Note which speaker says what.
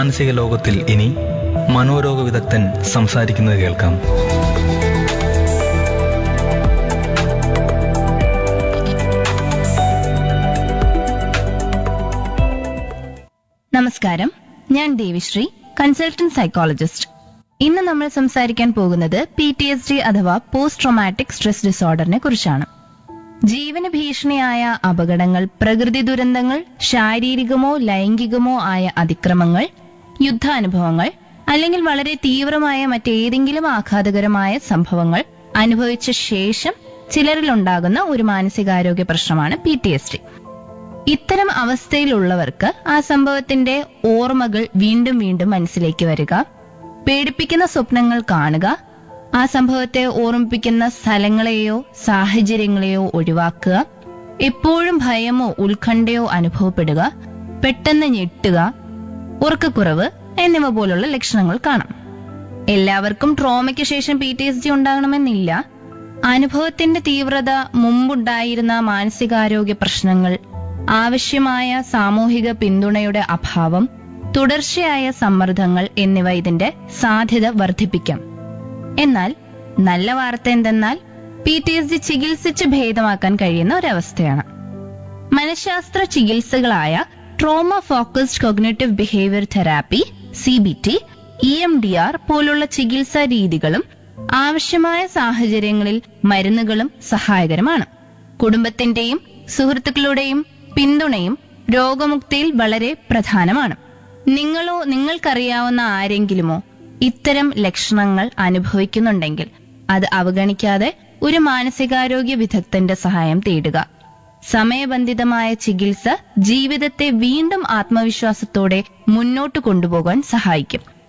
Speaker 1: മാനസിക ലോകത്തിൽ ഇനി മനോരോഗ വിദഗ്ധൻ സംസാരിക്കുന്നത് കേൾക്കാം
Speaker 2: നമസ്കാരം ഞാൻ ദേവിശ്രീ കൺസൾട്ടന്റ് സൈക്കോളജിസ്റ്റ് ഇന്ന് നമ്മൾ സംസാരിക്കാൻ പോകുന്നത് പി ടി എസ് ഡി അഥവാ പോസ്റ്റ് ട്രോമാറ്റിക് സ്ട്രെസ് ഡിസോർഡറിനെ കുറിച്ചാണ് ജീവന ഭീഷണിയായ അപകടങ്ങൾ പ്രകൃതി ദുരന്തങ്ങൾ ശാരീരികമോ ലൈംഗികമോ ആയ അതിക്രമങ്ങൾ യുദ്ധാനുഭവങ്ങൾ അല്ലെങ്കിൽ വളരെ തീവ്രമായ മറ്റേതെങ്കിലും ആഘാതകരമായ സംഭവങ്ങൾ അനുഭവിച്ച ശേഷം ചിലരിലുണ്ടാകുന്ന ഒരു മാനസികാരോഗ്യ പ്രശ്നമാണ് പി ടി എസ് ഡി ഇത്തരം അവസ്ഥയിലുള്ളവർക്ക് ആ സംഭവത്തിന്റെ ഓർമ്മകൾ വീണ്ടും വീണ്ടും മനസ്സിലേക്ക് വരിക പേടിപ്പിക്കുന്ന സ്വപ്നങ്ങൾ കാണുക ആ സംഭവത്തെ ഓർമ്മിപ്പിക്കുന്ന സ്ഥലങ്ങളെയോ സാഹചര്യങ്ങളെയോ ഒഴിവാക്കുക എപ്പോഴും ഭയമോ ഉത്കണ്ഠയോ അനുഭവപ്പെടുക പെട്ടെന്ന് ഞെട്ടുക ഉറക്കക്കുറവ് എന്നിവ പോലുള്ള ലക്ഷണങ്ങൾ കാണാം എല്ലാവർക്കും ട്രോമയ്ക്ക് ശേഷം പി ടി എസ് ഡി ഉണ്ടാകണമെന്നില്ല അനുഭവത്തിന്റെ തീവ്രത മുമ്പുണ്ടായിരുന്ന മാനസികാരോഗ്യ പ്രശ്നങ്ങൾ ആവശ്യമായ സാമൂഹിക പിന്തുണയുടെ അഭാവം തുടർച്ചയായ സമ്മർദ്ദങ്ങൾ എന്നിവ ഇതിന്റെ സാധ്യത വർദ്ധിപ്പിക്കാം എന്നാൽ നല്ല വാർത്ത എന്തെന്നാൽ പി ടി എസ് ഡി ചികിത്സിച്ച് ഭേദമാക്കാൻ കഴിയുന്ന ഒരവസ്ഥയാണ് മനഃശാസ്ത്ര ചികിത്സകളായ trauma focused cognitive behaviour therapy C B T E M D R പോലുള്ള ചികിത്സാ രീതികളും ആവശ്യമായ സാഹചര്യങ്ങളിൽ മരുന്നുകളും സഹായകരമാണ് കുടുംബത്തിന്റെയും സുഹൃത്തുക്കളുടെയും പിന്തുണയും രോഗമുക്തിയിൽ വളരെ പ്രധാനമാണ് നിങ്ങളോ നിങ്ങൾക്കറിയാവുന്ന ആരെങ്കിലുമോ ഇത്തരം ലക്ഷണങ്ങൾ അനുഭവിക്കുന്നുണ്ടെങ്കിൽ അത് അവഗണിക്കാതെ ഒരു മാനസികാരോഗ്യ വിദഗ്ധന്റെ സഹായം തേടുക സമയബന്ധിതമായ ചികിത്സ ജീവിതത്തെ വീണ്ടും ആത്മവിശ്വാസത്തോടെ മുന്നോട്ട് കൊണ്ടുപോകാൻ സഹായിക്കും